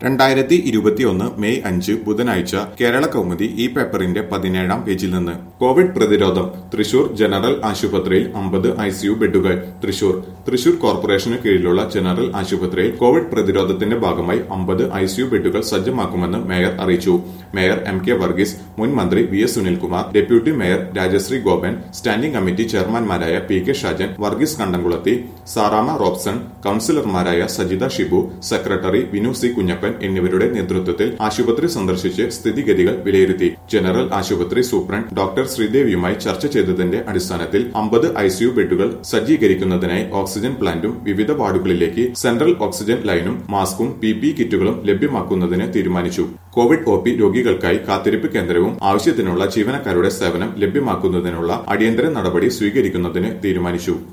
രണ്ടായിരത്തി ഇരുപത്തിയൊന്ന് മെയ് അഞ്ച് ബുധനാഴ്ച കേരള കൗമുദി ഈ പേപ്പറിന്റെ പതിനേഴാം പേജിൽ നിന്ന് കോവിഡ് പ്രതിരോധം തൃശൂർ ജനറൽ ആശുപത്രിയിൽ അമ്പത് ഐസിയു ബെഡുകൾ തൃശൂർ തൃശൂർ കോർപ്പറേഷന് കീഴിലുള്ള ജനറൽ ആശുപത്രിയിൽ കോവിഡ് പ്രതിരോധത്തിന്റെ ഭാഗമായി അമ്പത് ഐസിയു ബെഡുകൾ സജ്ജമാക്കുമെന്ന് മേയർ അറിയിച്ചു മേയർ എം കെ വർഗീസ് മുൻ മന്ത്രി V S Sunilkumar deputy mayor Rajasree Gopan standing committee ചെയർമാൻമാരായ പി കെ ഷാജൻ വർഗീസ് കണ്ടംകുളത്തി സാറാമ റോബ്സൺ കൌൺസിലർമാരായ സജിത ഷിബു സെക്രട്ടറി വിനു സി കുഞ്ഞപ്പൻ എന്നിവരുടെ നേതൃത്വത്തിൽ ആശുപത്രി സന്ദർശിച്ച് സ്ഥിതിഗതികൾ വിലയിരുത്തി ജനറൽ ആശുപത്രി സൂപ്രണ്ട് ഡോക്ടർ ശ്രീദേവിയുമായി ചർച്ച ചെയ്തതിന്റെ അടിസ്ഥാനത്തിൽ അമ്പത് ഐസിയു ബെഡുകൾ സജ്ജീകരിക്കുന്നതിനായി ഓക്സിജൻ പ്ലാന്റും വിവിധ വാർഡുകളിലേക്ക് സെൻട്രൽ ഓക്സിജൻ ലൈനും മാസ്കും പി പി കിറ്റുകളും ലഭ്യമാക്കുന്നതിന് തീരുമാനിച്ചു കോവിഡ് ഒ പി രോഗികൾക്കായി കാത്തിരിപ്പ് കേന്ദ്രവും ആവശ്യത്തിനുള്ള ജീവനക്കാരുടെ സേവനം ലഭ്യമാക്കുന്നതിനുള്ള അടിയന്തര നടപടി സ്വീകരിക്കുന്നതിന് തീരുമാനിച്ചു